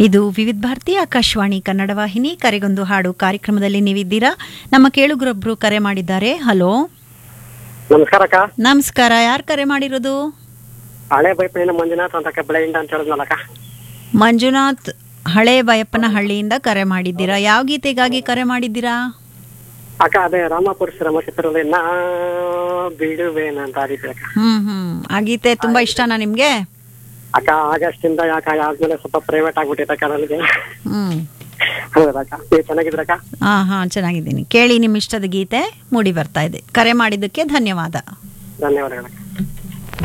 ಇದು ವಿವಿಧ ಭಾರತಿ ಆಕಾಶವಾಣಿ ಕನ್ನಡ ವಾಹಿನಿ ಕರೆಗೊಂದು ಹಾಡು ಕಾರ್ಯಕ್ರಮದಲ್ಲಿ ನೀವಿದ್ದೀರಾ ನಮ್ಮ ಕೇಳುಗರೊಬ್ರು ಕರೆ ಮಾಡಿದ್ದಾರೆ ಹಲೋ ನಮಸ್ಕಾರ ಅಕ್ಕ ನಮಸ್ಕಾರ ಯಾರು ಕರೆ ಮಾಡಿರೋದು ಹಳೆ ಬೈಪಿನ ಮಂಜುನಾಥ್ ಅಂತ ಅಕ್ಕ ಬೆಳೆಯಿಂದ ಅಂತ ಹೇಳಿದ್ನಲ್ಲಕ್ಕ ಮಂಜುನಾಥ್ ಹಳೆ ಬಯಪ್ಪನ ಹಳ್ಳಿಯಿಂದ ಕರೆ ಮಾಡಿದ್ದೀರಾ ಯಾವ ಗೀತೆಗಾಗಿ ಕರೆ ಮಾಡಿದ್ದೀರಾ ಅಕ್ಕ ಅದೇ ರಾಮಪುರ ಶ್ರಮ ಚಿತ್ರದಲ್ಲಿ ನಾ ಬಿಡುವೇನ ಅಂತ ಆದಿತ್ತು ಅಕ್ಕ ಹ್ಮ್ ಹ್ಮ್ ಆ ಗೀತೆ ತುಂಬಾ ಇಷ್ಟನಾ ನಿಮ್ಗೆ ಅಕ್ಕ ಆಗಸ್ಟ್ ಇಂದ ಯಾಕೆ ಆದ್ಮೇಲೆ ಸ್ವಲ್ಪ ಪ್ರೈವೇಟ್ ಆಗ್ಬಿಟ್ಟಿತ್ತು ಅಕ್ಕ ನನಗೆ ಹ್ಮ್ ಹೌದಕ್ಕ ನೀವು ಚೆನ್ನಾಗಿದ್ರಕ್ಕ ಹಾ ಹಾ ಚೆನ್ನಾಗಿದ್ದೀನಿ ಕೇಳಿ ನಿಮ್ಮ ಇಷ್ಟದ ಗೀತೆ ಮೂಡಿ ಬರ್ತಾ ಇದೆ ಕರೆ ಮಾಡಿದ್ದಕ್ಕೆ ಧನ್ಯವಾದ ಧನ್ಯವಾದಗಳಕ್ಕ